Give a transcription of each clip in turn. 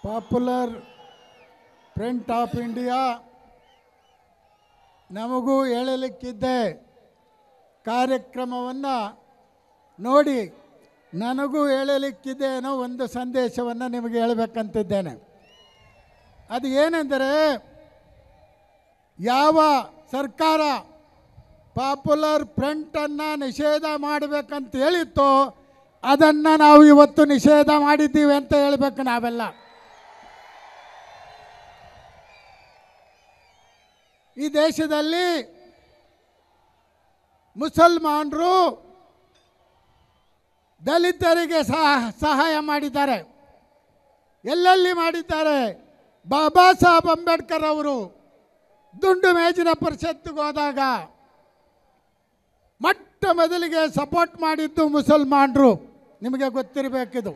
popular front of India ನಮಗೂ ಹೇಳಲಿಕ್ಕಿದ್ದೆ ಕಾರ್ಯಕ್ರಮವನ್ನು ನೋಡಿ ನನಗೂ ಹೇಳಲಿಕ್ಕಿದೆ ಅನ್ನೋ ಒಂದು ಸಂದೇಶವನ್ನು ನಿಮಗೆ ಹೇಳಬೇಕಂತಿದ್ದೇನೆ ಅದು ಏನೆಂದರೆ ಯಾವ ಸರ್ಕಾರ ಪಾಪ್ಯುಲರ್ ಫ್ರಂಟನ್ನು ನಿಷೇಧ ಮಾಡಬೇಕಂತ ಹೇಳಿತ್ತೋ ಅದನ್ನು ನಾವು ಇವತ್ತು ನಿಷೇಧ ಮಾಡಿದ್ದೀವಿ ಅಂತ ಹೇಳಬೇಕು ನಾವೆಲ್ಲ ಈ ದೇಶದಲ್ಲಿ ಮುಸಲ್ಮಾನರು ದಲಿತರಿಗೆ ಸಹ ಸಹಾಯ ಮಾಡಿದ್ದಾರೆ ಎಲ್ಲೆಲ್ಲಿ ಮಾಡಿದ್ದಾರೆ ಬಾಬಾ ಸಾಹೇಬ್ ಅಂಬೇಡ್ಕರ್ ಅವರು ದುಂಡು ಮೇಜಿನ ಪರಿಷತ್ತಿಗೆ ಹೋದಾಗ ಮೊಟ್ಟ ಮೊದಲಿಗೆ ಸಪೋರ್ಟ್ ಮಾಡಿದ್ದು ಮುಸಲ್ಮಾನರು ನಿಮಗೆ ಗೊತ್ತಿರಬೇಕಿದು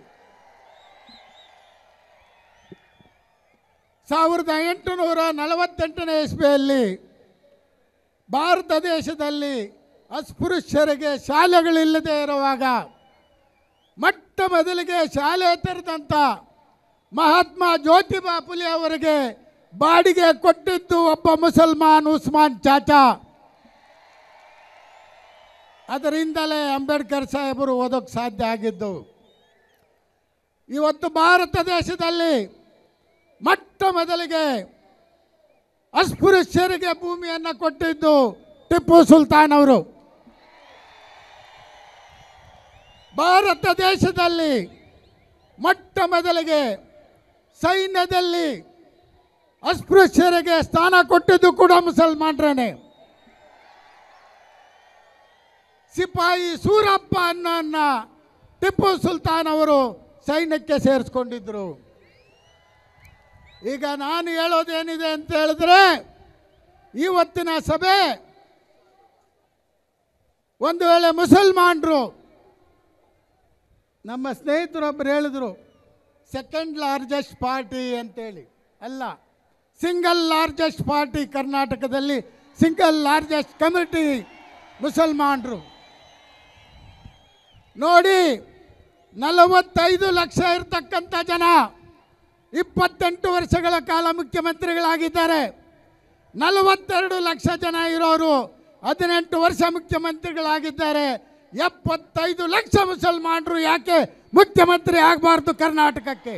ಸಾವಿರದ ಎಂಟುನೂರ ನಲವತ್ತೆಂಟನೇ ಇಸ್ವಿಯಲ್ಲಿ ಭಾರತ ದೇಶದಲ್ಲಿ ಅಸ್ಪೃಶ್ಯರಿಗೆ ಶಾಲೆಗಳಿಲ್ಲದೆ ಇರುವಾಗ ಮೊಟ್ಟ ಮೊದಲಿಗೆ ಶಾಲೆ ತೆರೆದಂಥ ಮಹಾತ್ಮ ಜ್ಯೋತಿಬಾ ಫುಲೆ ಅವರಿಗೆ ಬಾಡಿಗೆ ಕೊಟ್ಟಿದ್ದು ಒಬ್ಬ ಮುಸಲ್ಮಾನ್ ಉಸ್ಮಾನ್ ಚಾಚಾ ಅದರಿಂದಲೇ ಅಂಬೇಡ್ಕರ್ ಸಾಹೇಬರು ಓದೋಕ್ಕೆ ಸಾಧ್ಯ ಆಗಿದ್ದು ಇವತ್ತು ಭಾರತ ದೇಶದಲ್ಲಿ ಮೊಟ್ಟ ಮೊದಲಿಗೆ ಅಸ್ಪೃಶ್ಯರಿಗೆ ಭೂಮಿಯನ್ನು ಕೊಟ್ಟಿದ್ದು ಟಿಪ್ಪು ಸುಲ್ತಾನ್ ಅವರು ಭಾರತ ದೇಶದಲ್ಲಿ ಮೊಟ್ಟ ಮೊದಲಿಗೆ ಸೈನ್ಯದಲ್ಲಿ ಅಸ್ಪೃಶ್ಯರಿಗೆ ಸ್ಥಾನ ಕೊಟ್ಟಿದ್ದು ಕೂಡ ಮುಸಲ್ಮಾನರೇನೆ ಸಿಪಾಯಿ ಸೂರಪ್ಪ ಅನ್ನೋನ್ನ ಟಿಪ್ಪು ಸುಲ್ತಾನ್ ಅವರು ಸೈನ್ಯಕ್ಕೆ ಸೇರಿಸ್ಕೊಂಡಿದ್ರು ಈಗ ನಾನು ಹೇಳೋದೇನಿದೆ ಅಂತ ಹೇಳಿದ್ರೆ ಇವತ್ತಿನ ಸಭೆ ಒಂದು ವೇಳೆ ಮುಸಲ್ಮಾನರು ನಮ್ಮ ಸ್ನೇಹಿತರೊಬ್ಬರು ಹೇಳಿದರು ಸೆಕೆಂಡ್ ಲಾರ್ಜೆಸ್ಟ್ ಪಾರ್ಟಿ ಅಂತೇಳಿ ಅಲ್ಲ ಸಿಂಗಲ್ ಲಾರ್ಜೆಸ್ಟ್ ಪಾರ್ಟಿ ಕರ್ನಾಟಕದಲ್ಲಿ ಸಿಂಗಲ್ ಲಾರ್ಜೆಸ್ಟ್ ಕಮ್ಯುನಿಟಿ ಮುಸಲ್ಮಾನರು ನೋಡಿ ನಲವತ್ತೈದು ಲಕ್ಷ ಇರ್ತಕ್ಕಂಥ ಜನ ಇಪ್ಪತ್ತೆಂಟು ವರ್ಷಗಳ ಕಾಲ ಮುಖ್ಯಮಂತ್ರಿಗಳಾಗಿದ್ದಾರೆ ನಲವತ್ತೆರಡು ಲಕ್ಷ ಜನ ಇರೋರು ಹದಿನೆಂಟು ವರ್ಷ ಮುಖ್ಯಮಂತ್ರಿಗಳಾಗಿದ್ದಾರೆ ಎಪ್ಪತ್ತೈದು ಲಕ್ಷ ಮುಸಲ್ಮಾನರು ಯಾಕೆ ಮುಖ್ಯಮಂತ್ರಿ ಆಗಬಾರ್ದು ಕರ್ನಾಟಕಕ್ಕೆ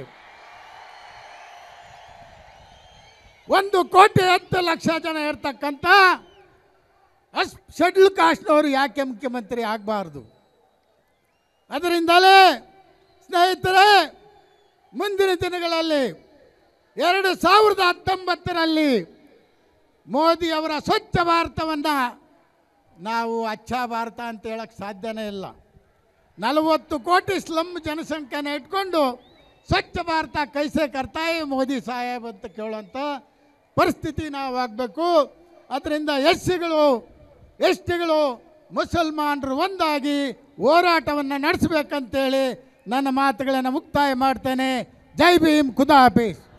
ಒಂದು ಕೋಟಿ ಹತ್ತು ಲಕ್ಷ ಜನ ಇರ್ತಕ್ಕಂಥ ಅಸ್ ಶೆಡ್ಯೂಲ್ ಕಾಸ್ಟ್ನವರು ಯಾಕೆ ಮುಖ್ಯಮಂತ್ರಿ ಆಗಬಾರ್ದು ಅದರಿಂದಲೇ ಸ್ನೇಹಿತರೆ ಮುಂದಿನ ದಿನಗಳಲ್ಲಿ ಎರಡು ಸಾವಿರದ ಹತ್ತೊಂಬತ್ತರಲ್ಲಿ ಮೋದಿ ಅವರ ಸ್ವಚ್ಛ ಭಾರತವನ್ನು ನಾವು ಅಚ್ಚ ಭಾರತ ಅಂತ ಹೇಳಕ್ಕೆ ಸಾಧ್ಯನೇ ಇಲ್ಲ ನಲವತ್ತು ಕೋಟಿ ಸ್ಲಮ್ ಜನಸಂಖ್ಯೆನ ಇಟ್ಕೊಂಡು ಸ್ವಚ್ಛ ಭಾರತ ಕೈಸೆ ಕರ್ತಾಯಿ ಮೋದಿ ಸಾಹೇಬ್ ಅಂತ ಕೇಳೋಂಥ ಪರಿಸ್ಥಿತಿ ನಾವು ಆಗಬೇಕು ಅದರಿಂದ ಎಸ್ ಸಿಗಳು ಎಸ್ ಟಿಗಳು ಮುಸಲ್ಮಾನರು ಒಂದಾಗಿ ಹೋರಾಟವನ್ನು ನಡೆಸಬೇಕಂತೇಳಿ ನನ್ನ ಮಾತುಗಳನ್ನು ಮುಕ್ತಾಯ ಮಾಡ್ತೇನೆ ಜೈ ಭೀಮ್ ಖುದಾ ಹಾಫೀಸ್